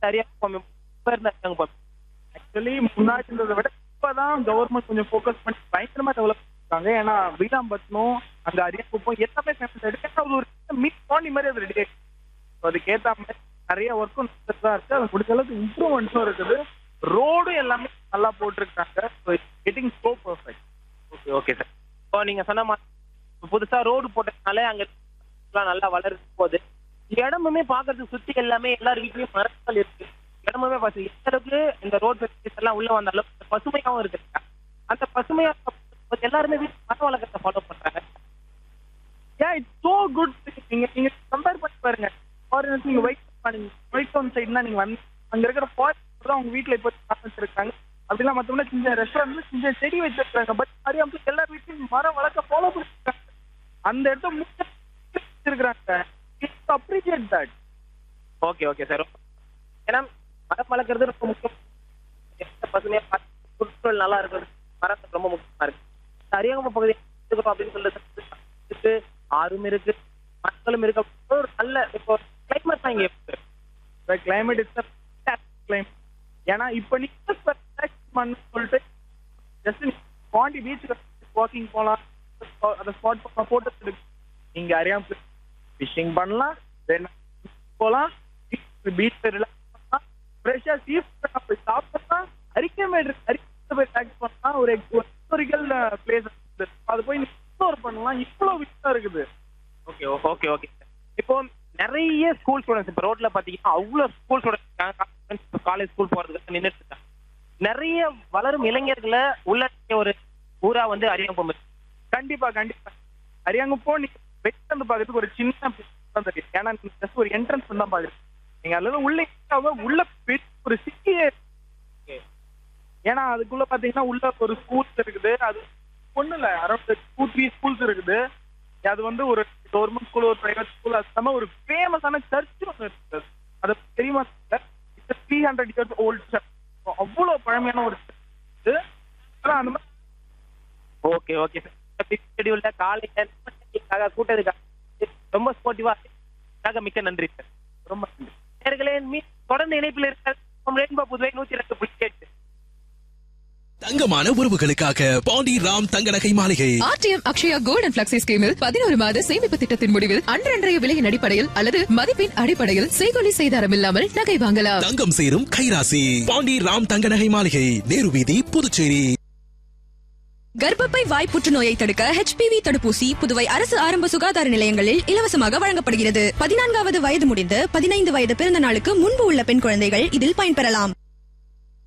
அரியாங்குப்பம் இப்ப இருந்த அரியாங்குப்பம் ஆக்சுவலி முன்னாடி இருந்ததை விட இப்பதான் கவர்மெண்ட் கொஞ்சம் ஃபோக்கஸ் பண்ணி பயங்கரமா டெவலப் பண்ணிருக்காங்க ஏன்னா வீராம்பட்டினம் அங்க அரியாங்குப்பம் எல்லாமே ஃபேமஸ் ஆயிடுச்சு அது ஒரு மீட் பாண்டி மாதிரி அது ரெடி ஆயிடுச்சு So அதுக்கேத்த மாதிரி நிறைய ஒர்க்கும் தான் இருக்கு அது முடிஞ்ச அளவுக்கு இம்ப்ரூவ்மெண்ட்ஸும் இருக்குது ரோடும் எல்லாமே நல்லா போட்டிருக்காங்க getting so perfect okay okay sir இப்போ நீங்க சொன்ன மாதிரி இப்ப புதுசா ரோடு போட்டதுனால அங்க எல்லாம் நல்லா வளர்ந்து போகுது இடமுமே பாக்குறதுக்கு சுத்தி எல்லாமே எல்லார் வீட்லயும் மரங்கள் இருக்கு இடமுமே பாத்து எந்த அளவுக்கு இந்த ரோட் ஃபெசிலிட்டிஸ் எல்லாம் உள்ள வந்த அளவுக்கு பசுமையாவும் இருக்கு அந்த பசுமையா இருக்கும்போது எல்லாருமே வீட்டு மரம் வளர்க்கறத ஃபாலோ பண்றாங்க ஏன் இட்ஸ் சோ குட் நீங்க நீங்க கம்பேர் பண்ணி பாருங்க ஃபாரினர்ஸ் நீங்க ஒயிட் ஒயிட் டவுன் சைடுனா நீங்க வந்து அங்க இருக்கிற ஃபாரினர்ஸ் தான் அவங்க வீட்ல இப்போ வச்சிருக்காங்க அப்படிலாம் மத்தவங்க சின்ன ரெஸ்டாரண்ட்ல சின்ன செடி வச்சிருக்காங்க பட் நிறைய பேர் எல்லார் வீட்லயும் மரம் வளர்க்க ஃபாலோ பண்ணிருக்காங்க அந்த இடத்த முக்கிய வச்சிருக்காங்க appreciate that okay okay sir ஏன்னா மரம் வளர்க்கறது ரொம்ப முக்கியம் எந்த பசுமையா பார்த்து சுற்றுச்சூழல் நல்லா இருக்கிறது மரம் ரொம்ப முக்கியமா இருக்கு இந்த அரியாங்குப்பம் பகுதி இருக்கிறோம் அப்படின்னு சொல்லிட்டு இருக்கு ஆறும் இருக்கு மக்களும் இருக்கு அப்போ ஒரு நல்ல இப்போ கிளைமேட் தான் இங்க எப்படி இருக்கு? கிளைமேட் இஸ் கிளைமேட் ஏன்னா இப்போ நீங்க பண்ண சொல்லிட்டு ஜஸ்ட் பாண்டி பீச்சுக்கு வாக்கிங் போகலாம் அந்த ஸ்பாட் போட்டோ எடுக்கு நீங்க அறியாம ஃபிஷிங் பண்ணலாம் வேணா போகலாம் பீச் ரிலாக்ஸ் பண்ணலாம் ஃப்ரெஷ்ஷா சீப் போய் சாப்பிடலாம் அரிக்கமேடு அரிக்கை போய் டேக்ஸ் பண்ணலாம் ஒரு ஹிஸ்டாரிக்கல் பிளேஸ் அது போய் எக்ஸ்ப்ளோர் பண்ணலாம் இவ்வளோ விஷயம் இருக்குது ஓகே ஓகே ஓகே இப்போ நிறைய ஸ்கூல் ஸ்டூடெண்ட்ஸ் இப்போ ரோட்ல பாத்தீங்கன்னா அவ்வளவு ஸ்கூல் ஸ்டூடெண்ட்ஸ் காலேஜ் ஸ்கூல் போறதுக்கு நின்றுட்டு இருக்காங்க நிறைய வளரும் இளைஞர்களை உள்ளடக்கிய ஒரு ஊரா வந்து அரியாங்குப்பம் இருக்கு கண்டிப்பா கண்டிப்பா அரியாங்குப்போ நீங்க வெளில இருந்து பாக்குறதுக்கு ஒரு சின்ன place தான் தெரியும் ஏன்னா நீங்க ஜஸ்ட் ஒரு என்ட்ரன்ஸ் தான் பாக்குறீங்க நீங்க அதுல உள்ள இல்லாம உள்ள பெரிய ஒரு சிட்டியே ஏன்னா அதுக்குள்ள பாத்தீங்கன்னா உள்ள ஒரு ஸ்கூல்ஸ் இருக்குது அது ஒண்ணு இல்ல அரௌண்ட் டூ த்ரீ ஸ்கூல்ஸ் இருக்குது அது வந்து ஒரு கவர்மெண்ட் ஸ்கூல் ஒரு பிரைவேட் ஸ்கூல் அது இல்லாம ஒரு ஃபேமஸான சர்ச் ஒன்று இருக்குது அது தெரியுமா three hundred years old church அவ்வளவு பழமையான ஒரு church. ஆனா அந்த மாதிரி ஓகே ஓகே ஷெடியூல்ல காலையில கூட்டத்துக்காக ரொம்ப ஸ்போர்ட்டிவா மிக்க நன்றி சார் ரொம்ப நன்றி நேர்களே மீ தொடர்ந்து இணைப்பில் இருக்க ரெயின்போ புதுவை நூத்தி ரெண்டு புள்ளி எட்டு தங்கமான உறவுகளுக்காக பாண்டி ராம் தங்க நகை மாளிகை RTM Akshaya gold and flexi ஸ்கீமில் பதினோரு மாத சேமிப்பு திட்டத்தின் முடிவில் அன்றன்றைய விலையின் அடிப்படையில் அல்லது மதிப்பின் அடிப்படையில் செய்கொலி செய்தாரம் இல்லாமல் நகை வாங்கலாம் தங்கம் சேரும் கைராசி பாண்டி ராம் தங்க நகை மாளிகை நேரு வீதி புதுச்சேரி கர்ப்பப்பை வாய் புற்றுநோயை தடுக்க ஹெச்பிவி தடுப்பூசி புதுவை அரசு ஆரம்ப சுகாதார நிலையங்களில் இலவசமாக வழங்கப்படுகிறது பதினான்காவது வயது முடிந்து பதினைந்து வயது பிறந்த நாளுக்கு முன்பு உள்ள பெண் குழந்தைகள் இதில் பயன்பெறலாம்